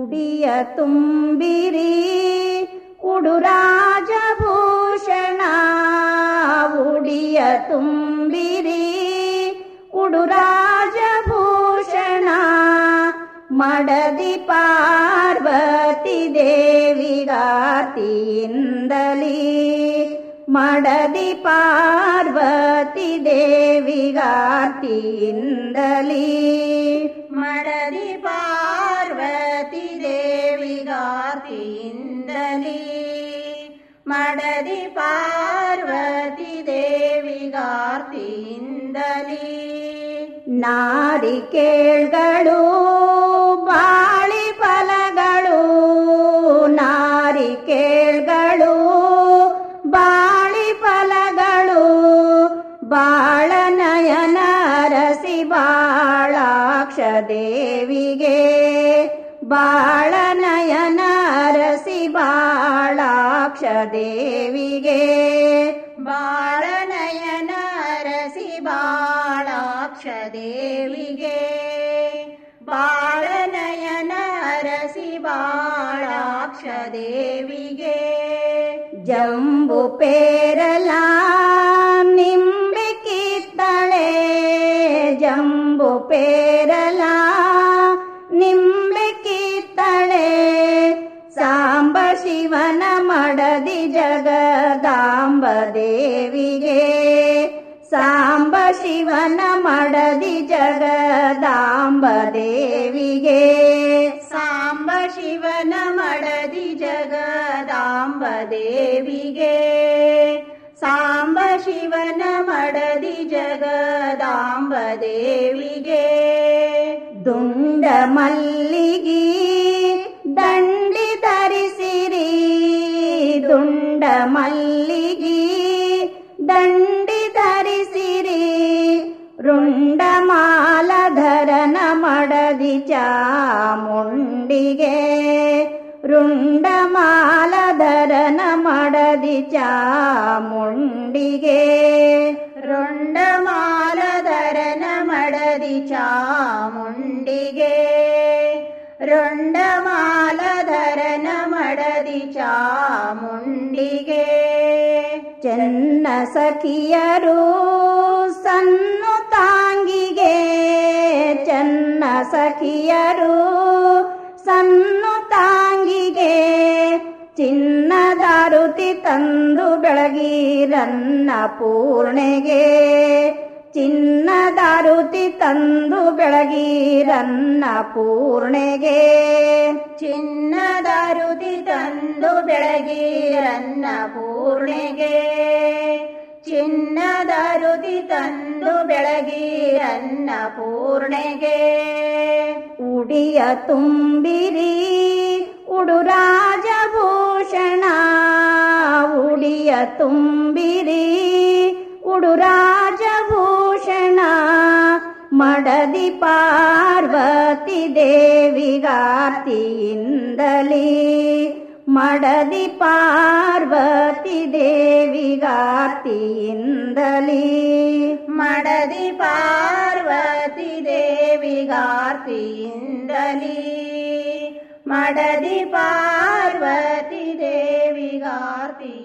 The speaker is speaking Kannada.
ಉಡಿಯ ತುಂಬಿರಿ ಉಡುರಾಜಭೂಷಣ ಉಡಿಯ ತುಂಬಿರಿ ಉಡುರಾಜಭೂಷಣ ಮಡದಿ ಪಾರ್ವತಿ ದೇವಿಗಾತಿಯಿಂದಲೀ ಮಡದಿ ಪಾರ್ವತಿ ದೇವಿಗಾತಿಯಿಂದಲೀ ಮಡದಿ ಪಾರ್ವತಿ ದೇವಿಗಾತಿಯಿಂದಲೀ ಮಡದಿ ಪಾರ್ವತಿ ದೇವಿಗಾತಿಯಿಂದಲೀ ನಾರಿಕೇಳ್ಗಳು ಬಾಳಿ ಫಲಗಳು ನಾರಿಕೇಳ್ಗಳು ಬಾಳಿ ಫಲಗಳು ಬಾಳನಯನ ರಸಿ ಬಾಳಾಕ್ಷ ದೇವಿಗೆ ಬಾಳನಯನ ರಸಿ ಬಾಳಾಕ್ಷ ದೇವಿಗೆ ಬಾಳನಯನ ರಸಿ ಬಾಳಾಕ್ಷ ದೇವಿಗೆ ಬಾಳನಯನ ರಸಿ ಬಾಳಾಕ್ಷ ದೇವಿಗೆ ಜಂಬು ಪೇರಲ ನಿಂಬೆ ಕಿತ್ತಳೆ ಜಂಬು ಪೇರಲ ನಿಂಬೆ ಕಿತ್ತಳೆ ಸಾಂಬ ಶಿವನ ಮಡದಿ ಜಗದಾಂಬ ದೇವಿಗೆ ಸಾಂಬ ಶಿವನ ಮಡದಿ ಜಗದಾಂಬ ದೇವಿಗೆ ಸಾಂಬ ಶಿವನ ಮಡದಿ ಜಗದಾಂಬ ದೇವಿಗೆ ಸಾಂಬ ಶಿವನ ಮಡದಿ ಜಗದಾಂಬ ದೇವಿಗೆ ದುಂಡ ಮಲ್ಲಿಗಿ ದಂಡಿ ಧರಿಸಿರಿ ದುಂಡ ಮಲ್ಲಿಗಿ ದಂಡಿ ಧರಿಸಿರಿ ರುಂಡಮಾಲಧರನ ಮಡದಿ ಚಾಮುಂಡಿಗೆ ರುಂಡಮಾಲಧರನ ಮಡದಿ ಚಾಮುಂಡಿಗೆ ರುಂಡಮಾಲಧರನ ಮಡದಿ ಚಾಮುಂಡಿಗೆ ರುಂಡಮಾಲಧರನ ಮಡದಿ ಚಾಮುಂಡಿಗೆ ಚೆನ್ನ ಸಖಿಯರು ಸನ್ನು ತಾಂಗಿಗೆ ಚೆನ್ನ ಸಖಿಯರು ಸನ್ನು ತಾಂಗಿಗೆ ಚಿನ್ನದಾರುತಿ ತಂದು ಬೆಳಗಿರನ್ನ ಪೂರ್ಣೆಗೆ ಚಿನ್ನದಾರುತಿ ತಂದು ಬೆಳಗಿರನ್ನ ಪೂರ್ಣೆಗೆ ಚಿನ್ನದ ರುದಿ ತಂದು ಬೆಳಗಿರನ್ನ ಪೂರ್ಣೆಗೆ ಚಿನ್ನದ ರುದಿ ತಂದು ಬೆಳಗಿರನ್ನ ಪೂರ್ಣೆಗೆ ಉಡಿಯ ತುಂಬಿರಿ ಉಡುರಾಜಭೂಷಣ ಉಡಿಯ ತುಂಬಿರಿ ಉಡುರಾಜಭೂಷಣ ಮಡದಿ ಪಾರ್ವತಿ ದೇವಿಗಾತಿಯಿಂದಲೀ ಮಡದಿ ಪಾರ್ವತಿ ದೇವಿಗಾತಿಯಿಂದಲೀ ಮಡದಿ ಪಾರ್ವತಿ ದೇವಿಗಾರ್ತಿಯಿಂದಲೀ ಮಡದಿ ಪಾರ್ವತಿ ದೇವಿಗಾರ್ತಿ